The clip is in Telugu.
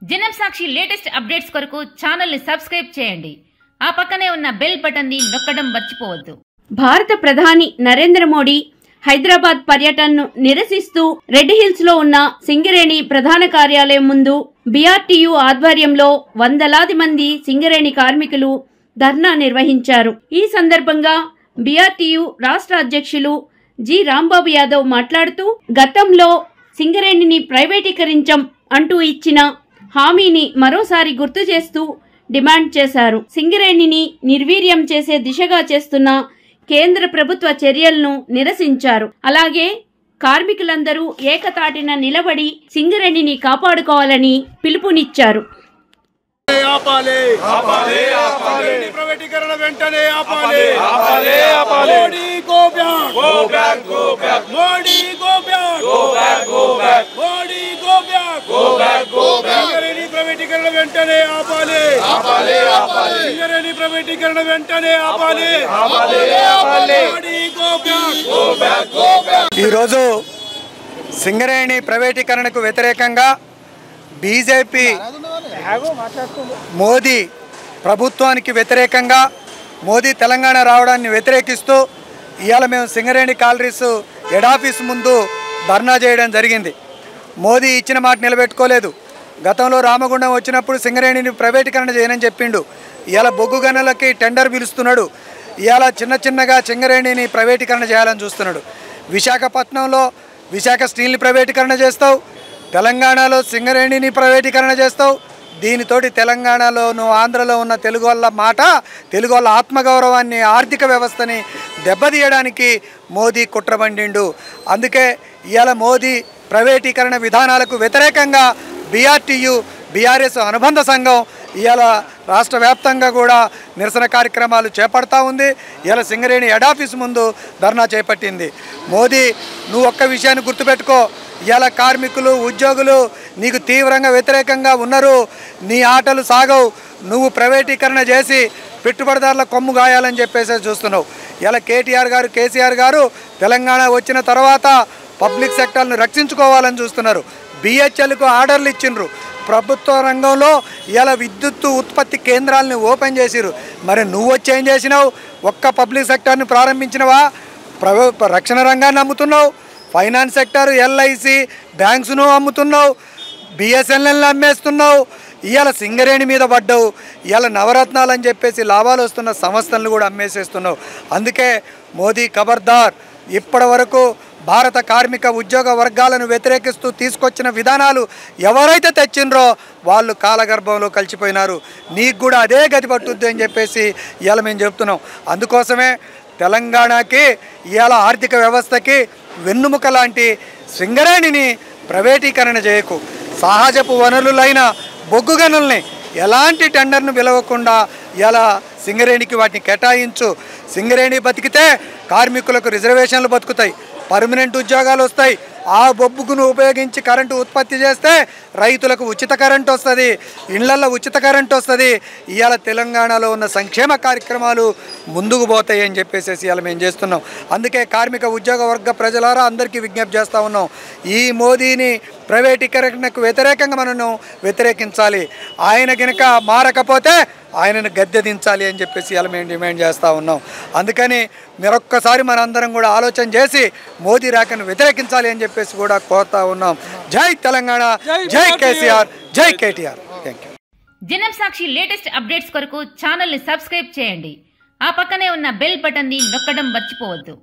జనం సాక్షి లేటెస్ట్ అప్డేట్స్ కొరకు ఛానల్ ని సబ్స్క్రైబ్ చేయండి ఆ పక్కనే ఉన్న బెల్ బటన్ ని నొక్కడం మర్చిపోవద్దు భారత ప్రధాని నరేంద్ర మోడీ హైదరాబాద్ పర్యటనను నిరసిస్తూ రెడ్ హిల్స్ లో ఉన్న సింగరేణి ప్రధాన కార్యాలయం ముందు బీఆర్టీయూ ఆధ్వర్యంలో వందలాది మంది సింగరేణి కార్మికులు ధర్నా నిర్వహించారు ఈ సందర్భంగా బీఆర్టీయూ రాష్ట్ర అధ్యక్షులు జి రాంబాబు యాదవ్ మాట్లాడుతూ గతంలో సింగరేణిని ప్రైవేటీకరించం అంటూ ఇచ్చిన హామీని మరోసారి గుర్తు చేస్తూ డిమాండ్ చేశారు సింగరేణిని నిర్వీర్యం చేసే దిశగా చేస్తున్న కేంద్ర ప్రభుత్వ చర్యలను నిరసించారు అలాగే కార్మికులందరూ ఏకతాటిన నిలబడి సింగరేణిని కాపాడుకోవాలని పిలుపునిచ్చారు ఆపాలి ఆపాలి ఆపాలి ప్రైవేటీకరణ వెంటనే ఆపాలి ఆపాలి ఆపాలి Modi go back go back go back Modi go back go back go back Modi go back go back go back Singareni ప్రైవేటీకరణ వెంటనే ఆపాలి ఆపాలి ఆపాలి సింగరేణి ప్రైవేటీకరణ వెంటనే ఆపాలి ఆపాలి ఆపాలి Modi go back go back go back ఈరోజు సింగరేణి ప్రైవేటీకరణకు వ్యతిరేకంగా బీజేపీ మోదీ ప్రభుత్వానికి వ్యతిరేకంగా మోదీ తెలంగాణ రావడాన్ని వ్యతిరేకిస్తూ ఇవాళ మేము సింగరేణి కాలరీస్ హెడ్ ఆఫీస్ ముందు ధర్నా చేయడం జరిగింది మోదీ ఇచ్చిన మాట నిలబెట్టుకోలేదు గతంలో రామగుండం వచ్చినప్పుడు సింగరేణిని ప్రైవేటీకరణ చేయనని చెప్పిండు ఇవాళ బొగ్గు గనులకి టెండర్ పిలుస్తున్నాడు ఇవాళ చిన్న చిన్నగా సింగరేణిని ప్రైవేటీకరణ చేయాలని చూస్తున్నాడు విశాఖపట్నంలో విశాఖ స్టీల్ని ప్రైవేటీకరణ చేస్తావు తెలంగాణలో సింగరేణిని ప్రైవేటీకరణ చేస్తావు దీనితోటి తెలంగాణలోను ఆంధ్రలో ఉన్న తెలుగు వాళ్ళ మాట తెలుగు వాళ్ళ ఆత్మగౌరవాన్ని ఆర్థిక వ్యవస్థని దెబ్బతీయడానికి మోదీ కుట్రబండిండు అందుకే ఇవాళ మోదీ ప్రైవేటీకరణ విధానాలకు వ్యతిరేకంగా బీఆర్టీయు బీఆర్ఎస్ అనుబంధ సంఘం ఇవాళ రాష్ట్ర వ్యాప్తంగా కూడా నిరసన కార్యక్రమాలు చేపడతా ఉంది ఇవాళ సింగరేణి హెడ్ ఆఫీస్ ముందు ధర్నా చేపట్టింది మోదీ నువ్వు ఒక్క విషయాన్ని గుర్తుపెట్టుకో ఇవాళ కార్మికులు ఉద్యోగులు నీకు తీవ్రంగా వ్యతిరేకంగా ఉన్నారు నీ ఆటలు సాగవు నువ్వు ప్రైవేటీకరణ చేసి పెట్టుబడిదారుల కొమ్ము గాయాలని చెప్పేసి చూస్తున్నావు ఇలా కేటీఆర్ గారు కేసీఆర్ గారు తెలంగాణ వచ్చిన తర్వాత పబ్లిక్ సెక్టర్ను రక్షించుకోవాలని చూస్తున్నారు బిహెచ్ఎల్కు ఆర్డర్లు ఇచ్చిండ్రు ప్రభుత్వ రంగంలో ఇలా విద్యుత్ ఉత్పత్తి కేంద్రాలను ఓపెన్ చేసిరు మరి నువ్వు వచ్చి ఏం చేసినావు ఒక్క పబ్లిక్ సెక్టర్ని ప్రారంభించినవా ప్రవ రక్షణ రంగాన్ని అమ్ముతున్నావు ఫైనాన్స్ సెక్టర్ ఎల్ఐసి బ్యాంక్స్ను అమ్ముతున్నావు బిఎస్ఎన్ఎల్ని అమ్మేస్తున్నావు ఇవాళ సింగరేణి మీద పడ్డావు ఇవాళ నవరత్నాలు అని చెప్పేసి లాభాలు వస్తున్న సంస్థలను కూడా అమ్మేసేస్తున్నావు అందుకే మోదీ ఖబర్దార్ ఇప్పటి వరకు భారత కార్మిక ఉద్యోగ వర్గాలను వ్యతిరేకిస్తూ తీసుకొచ్చిన విధానాలు ఎవరైతే తెచ్చిండ్రో వాళ్ళు కాలగర్భంలో కలిసిపోయినారు నీకు కూడా అదే గతి పట్టుద్ది అని చెప్పేసి ఇవాళ మేము చెప్తున్నాం అందుకోసమే తెలంగాణకి ఇవాళ ఆర్థిక వ్యవస్థకి వెన్నుముక లాంటి సింగరేణిని ప్రైవేటీకరణ చేయకు సహజపు వనరులైన బొగ్గు గనుల్ని ఎలాంటి టెండర్ను పిలవకుండా ఇలా సింగరేణికి వాటిని కేటాయించు సింగరేణి బతికితే కార్మికులకు రిజర్వేషన్లు బతుకుతాయి పర్మనెంట్ ఉద్యోగాలు వస్తాయి ఆ బొబ్బుకును ఉపయోగించి కరెంటు ఉత్పత్తి చేస్తే రైతులకు ఉచిత కరెంట్ వస్తుంది ఇళ్లల్లో ఉచిత కరెంట్ వస్తుంది ఇవాళ తెలంగాణలో ఉన్న సంక్షేమ కార్యక్రమాలు ముందుకు పోతాయి అని చెప్పేసి ఇవాళ మేము చేస్తున్నాం అందుకే కార్మిక ఉద్యోగ వర్గ ప్రజలారా అందరికీ విజ్ఞప్తి చేస్తూ ఉన్నాం ఈ మోదీని ప్రైవేటీకరణకు వ్యతిరేకంగా మనను వ్యతిరేకించాలి ఆయన కనుక మారకపోతే ఆయనను గద్దె దించాలి అని చెప్పేసి ఇలా మేము డిమాండ్ చేస్తూ ఉన్నాం అందుకని మరొక్కసారి మనందరం కూడా ఆలోచన చేసి మోదీ రాకను వ్యతిరేకించాలి అని చెప్పేసి కూడా కోరుతా ఉన్నాం జై తెలంగాణ జై కేసీఆర్ జై KTR thank you Janam Sakshi latest updates కొరకు ఛానల్ ని సబ్స్క్రైబ్ చేయండి ఆ పక్కనే ఉన్న బెల్ బటన్ ని నొక్కడం మర్చిపోవద్దు